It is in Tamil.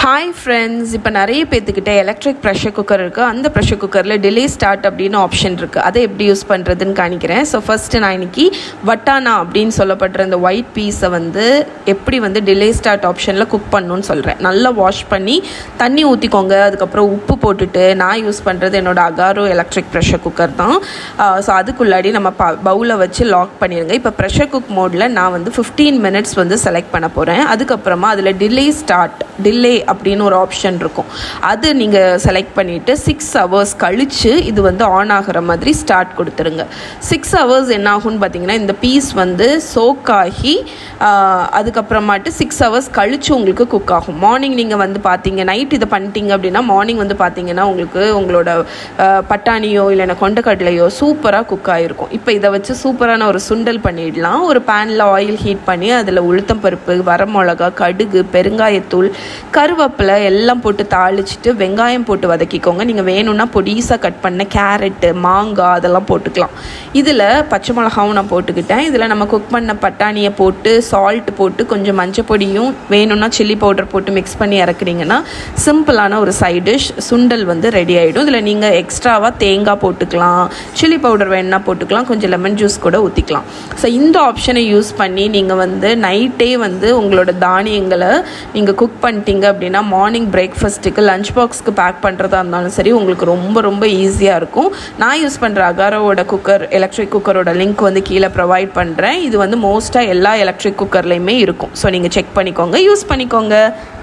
ஹாய் ஃப்ரெண்ட்ஸ் இப்போ நிறைய பேர்த்துக்கிட்ட எலக்ட்ரிக் ப்ரெஷர் குக்கர் இருக்குது அந்த ப்ரெஷர் குக்கரில் டிலே ஸ்டார்ட் அப்படின்னு ஆப்ஷன் இருக்குது அதை எப்படி யூஸ் பண்ணுறதுன்னு காணிக்கிறேன் ஸோ ஃபஸ்ட்டு நான் இன்னைக்கு வட்டானா அப்படின்னு சொல்லப்படுற இந்த ஒயிட் பீஸை வந்து எப்படி வந்து டிலே ஸ்டார்ட் ஆப்ஷனில் குக் பண்ணணும்னு சொல்கிறேன் நல்லா வாஷ் பண்ணி தண்ணி ஊற்றிக்கோங்க அதுக்கப்புறம் உப்பு போட்டுட்டு நான் யூஸ் பண்ணுறது என்னோட அகாரோ எலக்ட்ரிக் ப்ரெஷர் குக்கர் தான் ஸோ அதுக்குள்ளாடி நம்ம ப பவுலை வச்சு லாக் பண்ணிடுங்க இப்போ ப்ரெஷர் குக் மோடில் நான் வந்து ஃபிஃப்டீன் மினிட்ஸ் வந்து செலக்ட் பண்ண போகிறேன் அதுக்கப்புறமா அதில் டிலே ஸ்டார்ட் டிலே அப்படின்னு ஒரு ஆப்ஷன் இருக்கும் அது நீங்கள் செலக்ட் பண்ணிவிட்டு சிக்ஸ் ஹவர்ஸ் கழித்து இது வந்து ஆன் ஆகிற மாதிரி ஸ்டார்ட் கொடுத்துருங்க சிக்ஸ் ஹவர்ஸ் என்ன ஆகும்னு பார்த்தீங்கன்னா இந்த பீஸ் வந்து சோக் ஆகி ஆஹ், அதுக்கப்புறமாட்டு சிக்ஸ் ஹவர்ஸ் கழித்து உங்களுக்கு குக் ஆகும் மார்னிங் நீங்கள் வந்து பார்த்தீங்க நைட் இதை பண்ணிட்டீங்க அப்படின்னா மார்னிங் வந்து பார்த்தீங்கன்னா உங்களுக்கு உங்களோட ஆஹ், பட்டாணியோ இல்லைன்னா கொண்டக்கடலையோ சூப்பராக குக் ஆகிருக்கும் இப்போ இதை வச்சு சூப்பரான ஒரு சுண்டல் பண்ணிடலாம் ஒரு பேனில் ஆயில் ஹீட் பண்ணி அதில் உளுத்தம் பருப்பு வரமிளகா கடுகு பெருங்காயத்தூள் கருவேப்பிலை எல்லாம் போட்டு தாளிச்சிட்டு வெங்காயம் போட்டு வதக்கிக்கோங்க நீங்கள் வேணும்னா பொடிசாக கட் பண்ண கேரட்டு மாங்காய் அதெல்லாம் போட்டுக்கலாம் இதில் பச்சை மிளகாவும் நான் போட்டுக்கிட்டேன் இதில் நம்ம குக் பண்ண பட்டாணியை போட்டு சால்ட் போட்டு கொஞ்சம் மஞ்சள் பொடியும் வேணும்னா சில்லி பவுடர் போட்டு மிக்ஸ் பண்ணி இறக்குறீங்கன்னா சிம்பிளான ஒரு சைட் டிஷ் சுண்டல் வந்து ரெடி ஆகிடும் இதில் நீங்கள் எக்ஸ்ட்ராவாக தேங்காய் போட்டுக்கலாம் சில்லி பவுடர் வேணும்னா போட்டுக்கலாம் கொஞ்சம் லெமன் ஜூஸ் கூட ஊற்றிக்கலாம் ஸோ இந்த ஆப்ஷனை யூஸ் பண்ணி நீங்கள் வந்து நைட்டே வந்து உங்களோட தானியங்களை நீங்கள் குக் பண்ணிட்டீங்க அப்படின்னா மார்னிங் பிரேக்ஃபாஸ்ட்டுக்கு லஞ்ச் பாக்ஸ்க்கு பேக் பண்ணுறதா இருந்தாலும் சரி உங்களுக்கு ரொம்ப ரொம்ப ஈஸியாக இருக்கும் நான் யூஸ் பண்ணுற அகாரோவோட குக்கர் எலக்ட்ரிக் குக்கரோட லிங்க் வந்து கீழே ப்ரொவைட் பண்ணுறேன் இது வந்து மோஸ்ட்டாக எல்லா எலக்ட்ரிக் குக்கர்லேயுமே இருக்கும் ஸோ நீங்கள் செக் பண்ணிக்கோங்க யூஸ் பண்ணிக்கோங்க